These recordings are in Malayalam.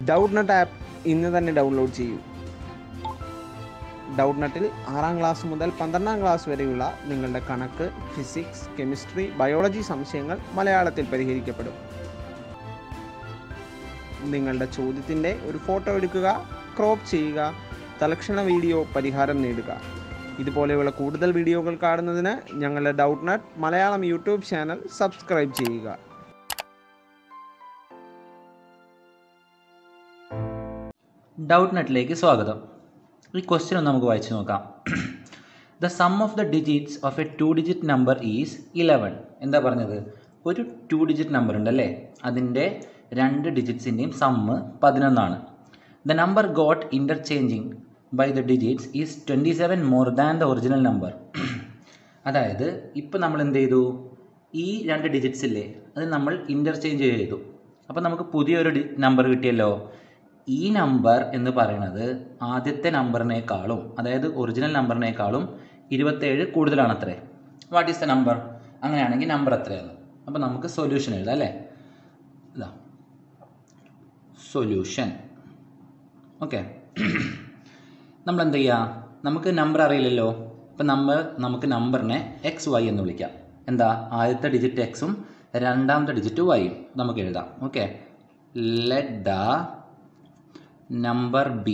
ഡൗട്ട് നട്ട് ആപ്പ് ഇന്ന് തന്നെ ഡൗൺലോഡ് ചെയ്യൂ ഡൗട്ട് നട്ടിൽ ആറാം ക്ലാസ് മുതൽ പന്ത്രണ്ടാം ക്ലാസ് വരെയുള്ള നിങ്ങളുടെ കണക്ക് ഫിസിക്സ് കെമിസ്ട്രി ബയോളജി സംശയങ്ങൾ മലയാളത്തിൽ പരിഹരിക്കപ്പെടും നിങ്ങളുടെ ചോദ്യത്തിൻ്റെ ഒരു ഫോട്ടോ എടുക്കുക ക്രോപ്പ് ചെയ്യുക തലക്ഷണ വീഡിയോ പരിഹാരം നേടുക ഇതുപോലെയുള്ള കൂടുതൽ വീഡിയോകൾ കാണുന്നതിന് ഞങ്ങളുടെ Doubtnut Malayalam YouTube channel subscribe ചെയ്യുക ഡൗട്ട് നെറ്റിലേക്ക് സ്വാഗതം ഈ ക്വസ്റ്റ്യൻ ഒന്ന് നമുക്ക് വായിച്ചു നോക്കാം the sum of the digits of a two digit number is eleven എന്താ പറഞ്ഞത് ഒരു ടു ഡിജിറ്റ് നമ്പർ ഉണ്ടല്ലേ അതിൻ്റെ രണ്ട് ഡിജിറ്റ്സിൻ്റെയും സമ്മ് പതിനൊന്നാണ് the number got interchanging by the digits is twenty seven more than the original number അതായത് ഇപ്പം നമ്മൾ എന്ത് ചെയ്തു ഈ രണ്ട് ഡിജിറ്റ്സ് ഇല്ലേ അത് നമ്മൾ ഇൻ്റർചേഞ്ച് ചെയ്തു അപ്പോൾ നമുക്ക് പുതിയൊരു നമ്പർ കിട്ടിയല്ലോ ഈ നമ്പർ എന്ന് പറയുന്നത് ആദ്യത്തെ നമ്പറിനേക്കാളും അതായത് ഒറിജിനൽ നമ്പറിനേക്കാളും ഇരുപത്തേഴ് കൂടുതലാണ് അത്രേ വാട്ട് ഈസ് ദ നമ്പർ അങ്ങനെയാണെങ്കിൽ നമ്പർ എത്രയാണ് അപ്പോൾ നമുക്ക് സൊല്യൂഷൻ എഴുതാം അല്ലേ ഇതാ സൊല്യൂഷൻ ഓക്കെ നമ്മൾ എന്ത് ചെയ്യുക നമുക്ക് നമ്പർ അറിയില്ലല്ലോ അപ്പം നമ്മൾ നമുക്ക് നമ്പറിനെ എക്സ് വൈ എന്ന് വിളിക്കാം എന്താ ആദ്യത്തെ ഡിജിറ്റ് എക്സും രണ്ടാമത്തെ ഡിജിറ്റ് വൈയും നമുക്ക് എഴുതാം okay let the number be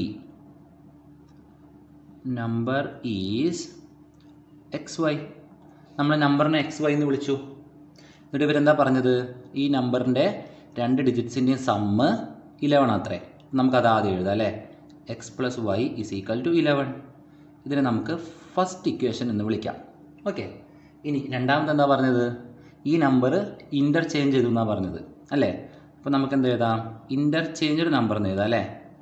number is X Y നമ്മൾ നമ്പറിനെ എക്സ് വൈ എന്ന് വിളിച്ചു എന്നിട്ട് ഇവരെന്താ പറഞ്ഞത് ഈ നമ്പറിൻ്റെ രണ്ട് ഡിജിറ്റ്സിൻ്റെയും സമ്മ് ഇലവൺ അത്രേ നമുക്കത് ആദ്യം എഴുതാം അല്ലേ X plus Y is equal to eleven ഇതിനെ നമുക്ക് ഫസ്റ്റ് ഇക്വേഷൻ എന്ന് വിളിക്കാം ഓക്കെ ഇനി രണ്ടാമത് എന്താ പറഞ്ഞത് ഈ നമ്പർ ഇൻ്റർചേഞ്ച് ചെയ്തു എന്നാണ് പറഞ്ഞത് അല്ലേ അപ്പോൾ നമുക്ക് എന്ത് എഴുതാം ഇൻ്റർചേഞ്ച്ഡ് നമ്പർ എന്ന് എഴുതാം അല്ലേ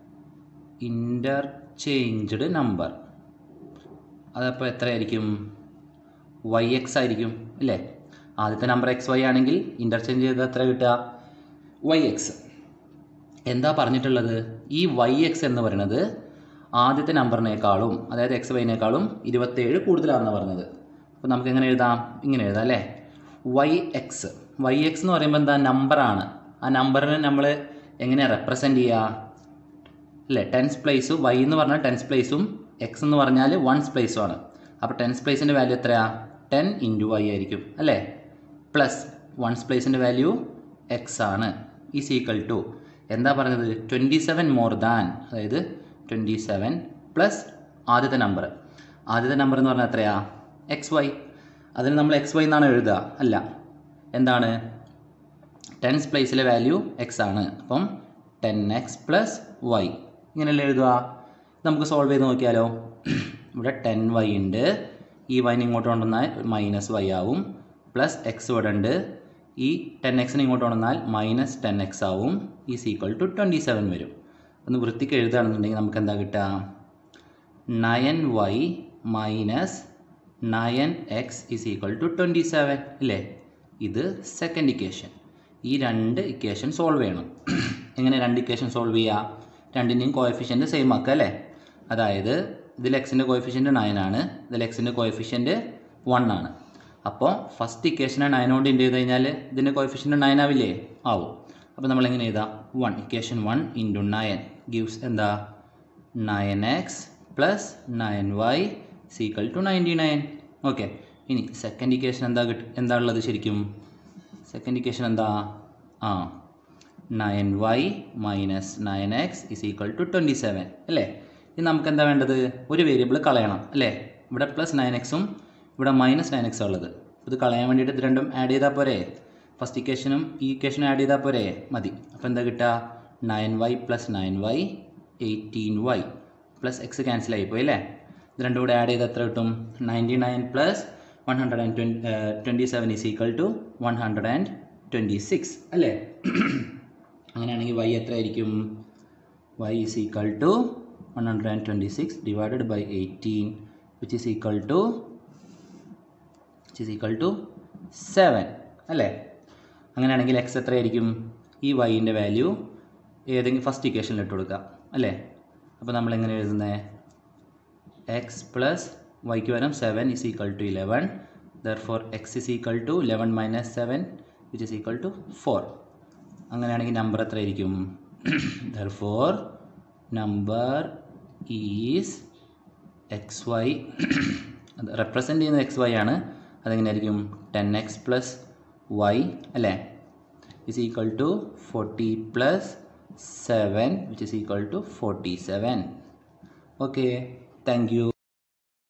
ഇൻ്റർചേഞ്ച്ഡ് നമ്പർ അതപ്പോൾ എത്രയായിരിക്കും വൈ എക്സ് ആയിരിക്കും അല്ലേ ആദ്യത്തെ നമ്പർ എക്സ് വൈ ആണെങ്കിൽ ഇൻ്റർചേഞ്ച് ചെയ്ത് എത്ര കിട്ടുക വൈ എക്സ് എന്താ പറഞ്ഞിട്ടുള്ളത് ഈ വൈ എക്സ് എന്ന് പറയുന്നത് ആദ്യത്തെ നമ്പറിനേക്കാളും അതായത് എക്സ് വൈനേക്കാളും ഇരുപത്തേഴ് കൂടുതലാണെന്ന് പറഞ്ഞത് അപ്പോൾ നമുക്ക് എങ്ങനെ എഴുതാം ഇങ്ങനെ എഴുതാം അല്ലേ വൈ എക്സ് വൈ എക്സ് എന്ന് പറയുമ്പോൾ എന്താ നമ്പറാണ് ആ നമ്പറിനെ നമ്മൾ എങ്ങനെയാണ് റെപ്രസെൻ്റ് ചെയ്യുക അല്ലേ ടെൻസ് പ്ലേസും വൈ എന്ന് പറഞ്ഞാൽ ടെൻസ് പ്ലേസും എക്സ് എന്ന് പറഞ്ഞാൽ വൺസ് പ്ലേസും ആണ് അപ്പോൾ ടെൻസ് പ്ലേസിൻ്റെ വാല്യൂ എത്രയാ ടെൻ ഇൻറ്റു വൈ ആയിരിക്കും അല്ലേ പ്ലസ് വൺസ് പ്ലേസിൻ്റെ വാല്യൂ എക്സ് ആണ് ഈസ് ഈക്വൽ ടു എന്താ പറഞ്ഞത് ട്വൻറ്റി സെവൻ മോർ ദാൻ അതായത് ട്വൻറ്റി സെവൻ പ്ലസ് ആദ്യത്തെ നമ്പർ ആദ്യത്തെ നമ്പർ എന്ന് പറഞ്ഞാൽ എത്രയാ എക്സ് വൈ അതിന് നമ്മൾ എക്സ് വൈ എന്നാണ് എഴുതുക അല്ല എന്താണ് ടെൻസ് പ്ലേസിലെ വാല്യൂ എക്സ് ആണ് അപ്പം ടെൻ എക്സ് പ്ലസ് വൈ ഇങ്ങനെയല്ലേ എഴുതുക നമുക്ക് സോൾവ് ചെയ്ത് നോക്കിയാലോ ഇവിടെ ടെൻ വൈ ഉണ്ട് ഈ വൈന് ഇങ്ങോട്ട് കൊണ്ടുവന്നാൽ മൈനസ് വൈ ആവും പ്ലസ് എക്സ് ഇവിടെ ഉണ്ട് ഈ ടെൻ എക്സിന് ഇങ്ങോട്ട് കൊണ്ടുവന്നാൽ മൈനസ് ടെൻ എക്സ് ആവും ഈ സീക്വൽ ടു ട്വൻറ്റി സെവൻ വരും ഒന്ന് വൃത്തിക്ക് എഴുതുകയാണെന്നുണ്ടെങ്കിൽ നമുക്ക് എന്താ കിട്ടുക nine Y minus nine X is equal to twenty seven ഇല്ലേ ഇത് സെക്കൻഡ് ഇക്വേഷൻ ഈ രണ്ട് ഇക്വേഷൻ സോൾവ് ചെയ്യണം എങ്ങനെ രണ്ട് ഇക്വേഷൻ സോൾവ് ചെയ്യുക രണ്ടിൻ്റെയും കോയഫിഷ്യൻറ്റ് സെയിം ആക്കുക അല്ലേ അതായത് ഇതിൽ എക്സിൻ്റെ കോയഫിഷ്യൻറ്റ് നയൻ ആണ് ഇതിൽ എക്സിൻ്റെ കോയഫിഷ്യൻറ്റ് വൺ ആണ് അപ്പോൾ ഫസ്റ്റ് ഇക്വേഷനെ നയൻ കൊണ്ട് ഇൻറ്റു ചെയ്ത് കഴിഞ്ഞാൽ ഇതിൻ്റെ കോയഫിഷ്യൻറ്റ് നയൻ ആവില്ലേ ആവും അപ്പോൾ നമ്മൾ എങ്ങനെ എഴുതാം one equation one into nine gives എന്താ nine X plus nine Y is equal to ninety nine okay ഇനി സെക്കൻഡ് ഇക്വേഷൻ എന്താ കിട്ടും എന്താ ഉള്ളത് ശരിക്കും സെക്കൻഡ് ഇക്വേഷൻ എന്താ ആ nine Y minus nine X is equal to twenty seven അല്ലേ ഇനി നമുക്ക് എന്താ വേണ്ടത് ഒരു വേരിയബിൾ കളയണം അല്ലേ ഇവിടെ പ്ലസ് നയൻ എക്സും ഇവിടെ മൈനസ് നയൻ എക്സ് ഉള്ളത് ഇത് കളയാൻ വേണ്ടിയിട്ട് ഇത് രണ്ടും ആഡ് ചെയ്താൽ പോരെ ഫസ്റ്റ് ഇക്വേഷനും ഈ ഇക്വേഷനും ആഡ് ചെയ്താൽ പോരെ മതി അപ്പോൾ എന്താ കിട്ടുക nine Y plus nine Y eighteen Y plus X cancel ആയിപ്പോയി അല്ലേ ഇത് രണ്ടും കൂടെ ആഡ് ചെയ്ത് എത്ര കിട്ടും ninety nine plus one hundred and twenty twenty seven is equal to one hundred and twenty six അല്ലേ അങ്ങനെയാണെങ്കിൽ വൈ എത്ര ആയിരിക്കും Y is equal to one hundred and twenty six divided by eighteen which is equal to which is equal to seven അല്ലേ അങ്ങനെയാണെങ്കിൽ എക്സ് എത്രയായിരിക്കും ഈ വൈൻ്റെ വാല്യൂ ഏതെങ്കിലും ഫസ്റ്റ് ഇക്വേഷനിൽ ഇട്ട് കൊടുക്കുക അല്ലേ അപ്പോൾ നമ്മൾ എങ്ങനെ എഴുതുന്നത് എക്സ് പ്ലസ് വൈക്ക് പകരം seven is equal to eleven therefore X is equal to eleven minus seven which is equal to four അങ്ങനെയാണെങ്കിൽ നമ്പർ എത്രയായിരിക്കും therefore number is X Y അത് റെപ്രസെൻ്റ് ചെയ്യുന്നത് എക്സ് വൈ ആണ് അതെങ്ങനെയായിരിക്കും ടെൻ എക്സ് പ്ലസ് വൈ അല്ലേ is equal to 40 plus 7 which is equal to 47 okay thank you